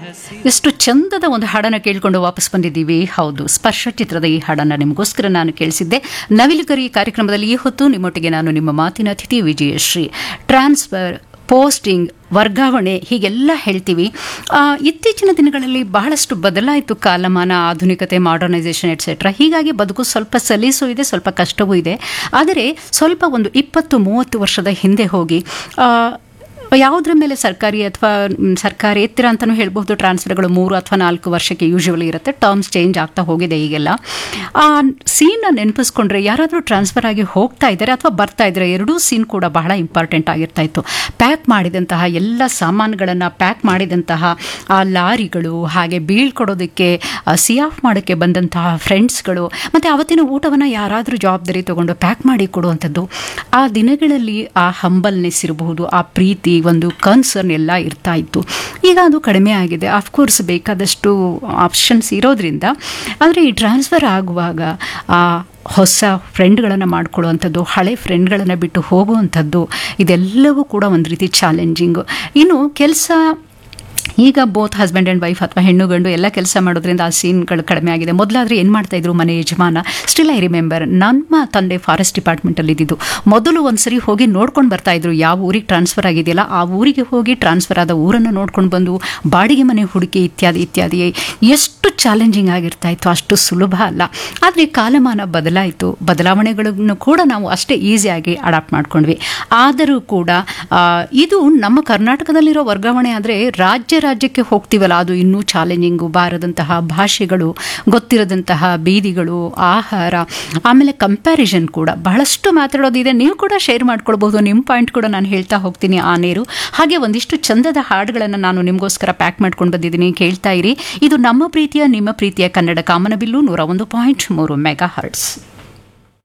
ಎಷ್ಟು ಚಂದದ ಒಂದು ಹಾಡನ್ನು ಕೇಳಿಕೊಂಡು ವಾಪಸ್ ಬಂದಿದ್ದೀವಿ ಹೌದು ಸ್ಪರ್ಶ ಚಿತ್ರದ ಈ ಹಾಡನ್ನು ನಿಮಗೋಸ್ಕರ ನಾನು ಕೇಳಿಸಿದ್ದೆ ನವಿಲುಗರಿ ಕಾರ್ಯಕ್ರಮದಲ್ಲಿ ಈ ಹೊತ್ತು ನಿಮ್ಮೊಟ್ಟಿಗೆ ನಾನು ನಿಮ್ಮ ಮಾತಿನ ಅತಿಥಿ ವಿಜಯಶ್ರೀ ಟ್ರಾನ್ಸ್ಫರ್ ಪೋಸ್ಟಿಂಗ್ ವರ್ಗಾವಣೆ ಹೀಗೆಲ್ಲ ಹೇಳ್ತೀವಿ ಆ, ಇತ್ತೀಚಿನ ದಿನಗಳಲ್ಲಿ ಬಹಳಷ್ಟು ಬದಲಾಯಿತು ಕಾಲಮಾನ ಆಧುನಿಕತೆ ಮಾಡರ್ನೈಸೇಷನ್ ಎಟ್ಸೆಟ್ರಾ ಹೀಗಾಗಿ ಬದುಕು ಸ್ವಲ್ಪ ಸಲೀಸು ಇದೆ ಸ್ವಲ್ಪ ಕಷ್ಟವೂ ಇದೆ ಆದರೆ ಸ್ವಲ್ಪ ಒಂದು ಇಪ್ಪತ್ತು ಮೂವತ್ತು ವರ್ಷದ ಹಿಂದೆ ಹೋಗಿ ಆ, ಯಾವುದ್ರ ಮೇಲೆ ಸರ್ಕಾರಿ ಅಥವಾ ಮ್, ಸರ್ಕಾರೇತರ ಅಂತಲೂ ಹೇಳ್ಬಹುದು ಟ್ರಾನ್ಸ್ಫರ್ಗಳು ಮೂರು ಅಥವಾ ನಾಲ್ಕು ವರ್ಷಕ್ಕೆ ಯೂಶುವಲಿ ಇರುತ್ತೆ ಟರ್ಮ್ಸ್ ಚೇಂಜ್ ಆಗ್ತಾ ಹೋಗಿದೆ ಈಗೆಲ್ಲ ಆ ಸೀನ್ನ ನೆನಪಿಸ್ಕೊಂಡ್ರೆ ಯಾರಾದರೂ ಟ್ರಾನ್ಸ್ಫರ್ ಆಗಿ ಹೋಗ್ತಾ ಇದ್ದಾರೆ ಅಥವಾ ಬರ್ತಾ ಇದ್ದಾರೆ ಎರಡೂ ಸೀನ್ ಕೂಡ ಬಹಳ ಇಂಪಾರ್ಟೆಂಟ್ ಆಗಿರ್ತಾ ಇತ್ತು ಪ್ಯಾಕ್ ಮಾಡಿದಂತಹ ಎಲ್ಲ ಸಾಮಾನುಗಳನ್ನು ಪ್ಯಾಕ್ ಮಾಡಿದಂತಹ ಆ ಲಾರಿಗಳು ಹಾಗೆ ಬೀಳ್ಕೊಡೋದಕ್ಕೆ ಸಿ ಆಫ್ ಮಾಡೋಕ್ಕೆ ಬಂದಂತಹ ಫ್ರೆಂಡ್ಸ್ಗಳು ಮತ್ತು ಅವತ್ತಿನ ಊಟವನ್ನು ಯಾರಾದರೂ ಜವಾಬ್ದಾರಿ ತಗೊಂಡು ಪ್ಯಾಕ್ ಮಾಡಿ ಕೊಡುವಂಥದ್ದು ಆ ದಿನಗಳಲ್ಲಿ ಆ ಹಂಬಲ್ನೆಸ್ ಇರಬಹುದು ಆ ಪ್ರೀತಿ ಒಂದು ಕನ್ಸರ್ನ್ ಎಲ್ಲ ಇರ್ತಾ ಇತ್ತು ಈಗ ಅದು ಕಡಿಮೆ ಆಗಿದೆ ಅಫ್ಕೋರ್ಸ್ ಬೇಕಾದಷ್ಟು ಆಪ್ಷನ್ಸ್ ಇರೋದ್ರಿಂದ ಆದರೆ ಈ ಟ್ರಾನ್ಸ್ಫರ್ ಆಗುವಾಗ ಆ ಹೊಸ ಫ್ರೆಂಡ್ಗಳನ್ನು ಮಾಡ್ಕೊಳ್ಳುವಂಥದ್ದು ಹಳೆ ಫ್ರೆಂಡ್ಗಳನ್ನು ಬಿಟ್ಟು ಹೋಗುವಂಥದ್ದು ಇದೆಲ್ಲವೂ ಕೂಡ ಒಂದು ರೀತಿ ಚಾಲೆಂಜಿಂಗು ಇನ್ನು ಕೆಲಸ ಈಗ ಬೋತ್ ಹಸ್ಬೆಂಡ್ ಆ್ಯಂಡ್ ವೈಫ್ ಅಥವಾ ಹೆಣ್ಣು ಗಂಡು ಎಲ್ಲ ಕೆಲಸ ಮಾಡೋದ್ರಿಂದ ಆ ಸೀನ್ಗಳು ಕಡಿಮೆ ಆಗಿದೆ ಮೊದಲಾದರೆ ಏನು ಮಾಡ್ತಾ ಇದ್ರು ಮನೆ ಯಜಮಾನ ಸ್ಟಿಲ್ ಐ ರಿಮೆಂಬರ್ ನಮ್ಮ ತಂದೆ ಫಾರೆಸ್ಟ್ ಡಿಪಾರ್ಟ್ಮೆಂಟಲ್ಲಿ ಇದ್ದಿದ್ದು ಮೊದಲು ಒಂದ್ಸರಿ ಹೋಗಿ ನೋಡ್ಕೊಂಡು ಬರ್ತಾ ಇದ್ರು ಯಾವ ಊರಿಗೆ ಟ್ರಾನ್ಸ್ಫರ್ ಆಗಿದೆಯಲ್ಲ ಆ ಊರಿಗೆ ಹೋಗಿ ಟ್ರಾನ್ಸ್ಫರ್ ಆದ ಊರನ್ನು ನೋಡ್ಕೊಂಡು ಬಂದು ಬಾಡಿಗೆ ಮನೆ ಹುಡುಕಿ ಇತ್ಯಾದಿ ಇತ್ಯಾದಿ ಎಷ್ಟು ಚಾಲೆಂಜಿಂಗ್ ಆಗಿರ್ತಾ ಇತ್ತು ಅಷ್ಟು ಸುಲಭ ಅಲ್ಲ ಆದರೆ ಕಾಲಮಾನ ಬದಲಾಯಿತು ಬದಲಾವಣೆಗಳನ್ನು ಕೂಡ ನಾವು ಅಷ್ಟೇ ಈಸಿಯಾಗಿ ಅಡಾಪ್ಟ್ ಮಾಡ್ಕೊಂಡ್ವಿ ಆದರೂ ಕೂಡ ಆ, ಇದು ನಮ್ಮ ಕರ್ನಾಟಕದಲ್ಲಿರೋ ವರ್ಗಾವಣೆ ಆದರೆ ರಾಜ್ಯ ರಾಜ್ಯಕ್ಕೆ ಹೋಗ್ತೀವಲ್ಲ ಅದು ಇನ್ನೂ ಚಾಲೆಂಜಿಂಗು ಬಾರದಂತಹ ಭಾಷೆಗಳು ಗೊತ್ತಿರದಂತಹ ಬೀದಿಗಳು ಆಹಾರ ಆಮೇಲೆ ಕಂಪ್ಯಾರಿಸನ್ ಕೂಡ ಬಹಳಷ್ಟು ಮಾತಾಡೋದಿದೆ ನೀವು ಕೂಡ ಶೇರ್ ಮಾಡ್ಕೊಳ್ಬಹುದು ನಿಮ್ಮ ಪಾಯಿಂಟ್ ಕೂಡ ನಾನು ಹೇಳ್ತಾ ಹೋಗ್ತೀನಿ ಆ ನೇರು ಹಾಗೆ ಒಂದಿಷ್ಟು ಚಂದದ ಹಾಡುಗಳನ್ನು ನಾನು ನಿಮಗೋಸ್ಕರ ಪ್ಯಾಕ್ ಮಾಡ್ಕೊಂಡು ಬಂದಿದ್ದೀನಿ ಕೇಳ್ತಾ ಇರಿ ಇದು ನಮ್ಮ ಪ್ರೀತಿಯ ನಿಮ್ಮ ಪ್ರೀತಿಯ ಕನ್ನಡ ಕಾಮನಬಿಲ್ಲು ನೂರ ಒಂದು ಪಾಯಿಂಟ್ ಮೂರು ಮೆಗಾ ಹರ್ಟ್ಸ್